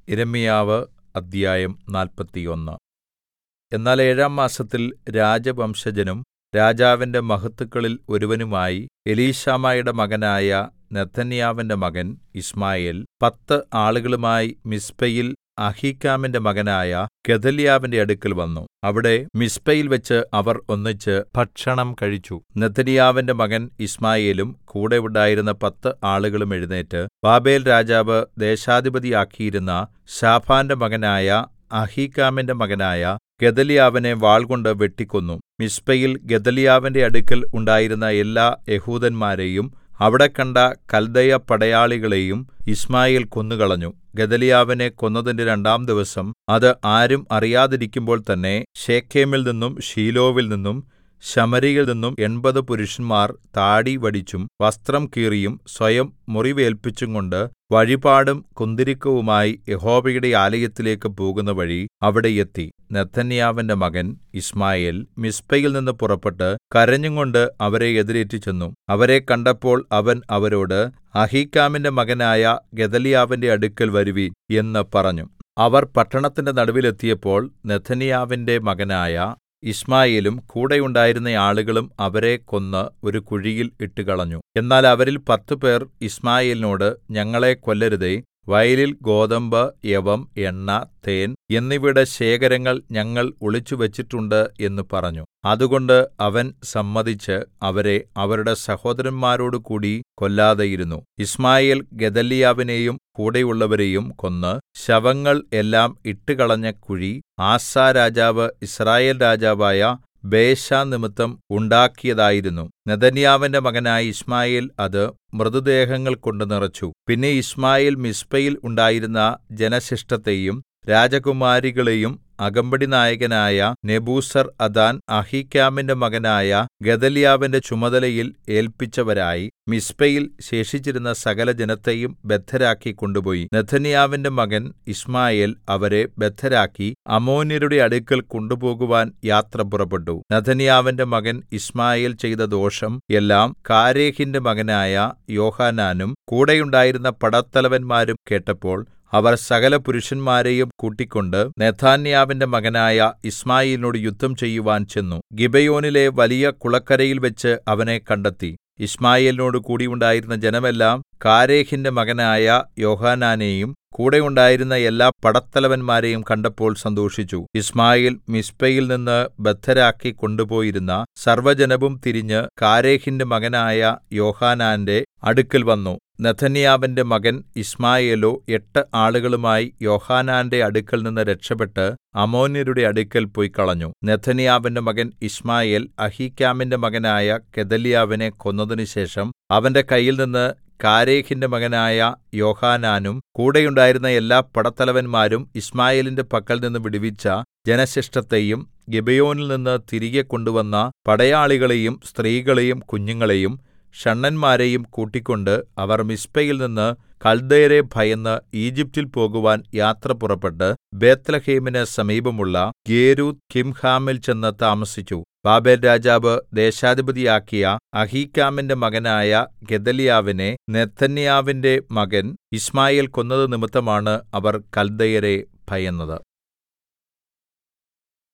യിരെമ്യാവ് അദ്ധ്യായം നാല്പത്തിയൊന്ന് എന്നാൽ ഏഴാം മാസത്തിൽ രാജവംശജനും രാജാവിന്റെ മഹത്തുക്കളിൽ ഒരുവനുമായി എലീശാമയുടെ മകനായ നെഥന്യാവിന്റെ മകൻ യിശ്മായേൽ പത്ത് ആളുകളുമായി മിസ്പയിൽ അഹീക്കാമിന്റെ മകനായ ഗെദല്യാവിന്റെ അടുക്കൽ വന്നു അവിടെ മിസ്പയിൽവെച്ച് അവർ ഒന്നിച്ച് ഭക്ഷണം കഴിച്ചു നെഥന്യാവിന്റെ മകൻ യിശ്മായേലും കൂടെ ഉണ്ടായിരുന്ന പത്ത് ആളുകളും എഴുന്നേറ്റ് ബാബേൽരാജാവ് ദേശാധിപതിയാക്കിയിരുന്ന ശാഫാന്റെ മകനായ അഹീക്കാമിന്റെ മകനായ ഗെദല്യാവിനെ വാൾകൊണ്ട് വെട്ടിക്കൊന്നു മിസ്പയിൽ ഗെദല്യാവിന്റെ അടുക്കൽ ഉണ്ടായിരുന്ന എല്ലാ യെഹൂദന്മാരെയും അവിടെ കണ്ട കല്ദയ പടയാളികളെയും യിശ്മായേൽ കൊന്നുകളഞ്ഞു ഗെദല്യാവിനെ കൊന്നതിന്റെ രണ്ടാം ദിവസം അത് ആരും അറിയാതിരിക്കുമ്പോൾ തന്നെ ശെഖേമിൽ നിന്നും ശീലോവിൽ നിന്നും ശമര്യയിൽ നിന്നും എൺപത് പുരുഷന്മാർ താടി വടിച്ചും വസ്ത്രം കീറിയും സ്വയം മുറിവേല്പിച്ചുംകൊണ്ട് വഴിപാടും കുന്തുരുക്കവുമായി യഹോവയുടെ ആലയത്തിലേക്ക് പോകുന്ന വഴി അവിടെ എത്തി നെഥന്യാവിന്റെ മകൻ യിശ്മായേൽ മിസ്പയിൽ നിന്ന് പുറപ്പെട്ട് കരഞ്ഞുകൊണ്ട് അവരെ എതിരേറ്റ് ചെന്നു അവരെ കണ്ടപ്പോൾ അവൻ അവരോട് അഹീക്കാമിന്റെ മകനായ ഗെദല്യാവിന്റെ അടുക്കൽ വരുവിൻ എന്ന് പറഞ്ഞു അവർ പട്ടണത്തിന്റെ നടുവിൽ എത്തിയപ്പോൾ നെഥന്യാവിന്റെ മകനായ യിശ്മായേലും കൂടെ ഉണ്ടായിരുന്ന ആളുകളും അവരെ കൊന്ന് ഒരു കുഴിയിൽ ഇട്ടുകളഞ്ഞു എന്നാൽ അവരിൽ പത്തുപേർ യിശ്മായേലിനോട് ഞങ്ങളെ കൊല്ലരുതേ വയലിൽ ഗോതമ്പ് യവം എണ്ണ തേൻ എന്നിവയുടെ ശേഖരങ്ങൾ ഞങ്ങൾ ഒളിച്ചുവച്ചിട്ടുണ്ട് എന്ന് പറഞ്ഞു അതുകൊണ്ട് അവൻ സമ്മതിച്ച് അവരെ അവരുടെ സഹോദരന്മാരോടുകൂടി കൊല്ലാതെയിരുന്നു യിശ്മായേൽ ഗെദല്യാവിനെയും കൂടെയുള്ളവരെയും കൊന്ന് ശവങ്ങൾ എല്ലാം ഇട്ടുകളഞ്ഞ കുഴി ആസാ രാജാവ് യിസ്രായേൽ രാജാവായ ബയെശാ നിമിത്തം ഉണ്ടാക്കിയതായിരുന്നു നെഥന്യാവിന്റെ മകനായ യിശ്മായേൽ അത് മൃതദേഹങ്ങൾ കൊണ്ട് നിറച്ചു പിന്നെ യിശ്മായേൽ മിസ്പയിൽ ഉണ്ടായിരുന്ന ജനശിഷ്ടത്തെയും രാജകുമാരികളെയും അകമ്പടിനായകനായ നെബൂസർഅദാൻ അഹീക്കാമിന്റെ മകനായ ഗെദല്യാവിന്റെ ചുമതലയിൽ ഏല്പിച്ചവരായി മിസ്പയിൽ ശേഷിച്ചിരുന്ന സകല ജനത്തെയും ബദ്ധരാക്കി കൊണ്ടുപോയി നെഥന്യാവിന്റെ മകൻ യിശ്മായേൽ അവരെ ബദ്ധരാക്കി അമ്മോന്യരുടെ അടുക്കൽ കൊണ്ടുപോകുവാൻ യാത്ര പുറപ്പെട്ടു നെഥന്യാവിന്റെ മകൻ യിശ്മായേൽ ചെയ്ത ദോഷം എല്ലാം കാരേഹിന്റെ മകനായ യോഹാനാനും കൂടെയുണ്ടായിരുന്ന പടത്തലവന്മാരും കേട്ടപ്പോൾ അവർ സകല പുരുഷന്മാരെയും കൂട്ടിക്കൊണ്ട് നെഥാന്യാവിന്റെ മകനായ യിശ്മായേലിനോട് യുദ്ധം ചെയ്യുവാൻ ചെന്നു ഗിബെയോനിലെ വലിയ കുളക്കരയിൽ വെച്ച് അവനെ കണ്ടെത്തി യിശ്മായേലിനോട് കൂടിയുണ്ടായിരുന്ന ജനമെല്ലാം കാരേഹിന്റെ മകനായ യോഹാനാനെയും കൂടെ ഉണ്ടായിരുന്ന എല്ലാ പടത്തലവന്മാരെയും കണ്ടപ്പോൾ സന്തോഷിച്ചു യിശ്മായേൽ മിസ്പയിൽ നിന്ന് ബദ്ധരാക്കി കൊണ്ടുപോയിരുന്ന സർവ്വജനവും തിരിഞ്ഞ് കാരേഹിന്റെ മകനായ യോഹാനാന്റെ അടുക്കൽ വന്നു നെഥന്യാവിന്റെ മകൻ യിശ്മായേലോ എട്ട് ആളുകളുമായി യോഹാനാന്റെ അടുക്കൽ നിന്ന് രക്ഷപ്പെട്ട് അമ്മോന്യരുടെ അടുക്കൽ പൊയ്ക്കളഞ്ഞു നെഥന്യാവിന്റെ മകൻ യിശ്മായേൽ അഹീക്കാമിന്റെ മകനായ ഗെദല്യാവിനെ കൊന്നതിനുശേഷം അവന്റെ കയ്യിൽനിന്ന് കാരേഹിന്റെ മകനായ യോഹാനാനും കൂടെയുണ്ടായിരുന്ന എല്ലാ പടത്തലവന്മാരും യിശ്മായേലിന്റെ പക്കൽനിന്ന് വിടുവിച്ച ജനശിഷ്ടത്തെയും ഗിബെയോനിൽ നിന്ന് തിരികെ കൊണ്ടുവന്ന പടയാളികളെയും സ്ത്രീകളെയും കുഞ്ഞുങ്ങളെയും ഷണ്ഡന്മാരെയും കൂട്ടിക്കൊണ്ട് അവർ മിസ്പയിൽ നിന്ന് കൽദയരെ ഭയന്ന് ഈജിപ്റ്റിൽ പോകുവാൻ യാത്ര പുറപ്പെട്ട് ബേത്ത്ലേഹേമിന് സമീപമുള്ള ഗേരൂത്ത് കിംഹാമിൽ ചെന്ന് താമസിച്ചു ബാബേൽ രാജാവ് ദേശാധിപതിയാക്കിയ അഹീക്കാമിന്റെ മകനായ ഗെദല്യാവിനെ നെഥന്യാവിന്റെ മകൻ യിശ്മായേൽ കൊന്നത് നിമിത്തമാണ് അവർ കൽദയരെ ഭയന്നത്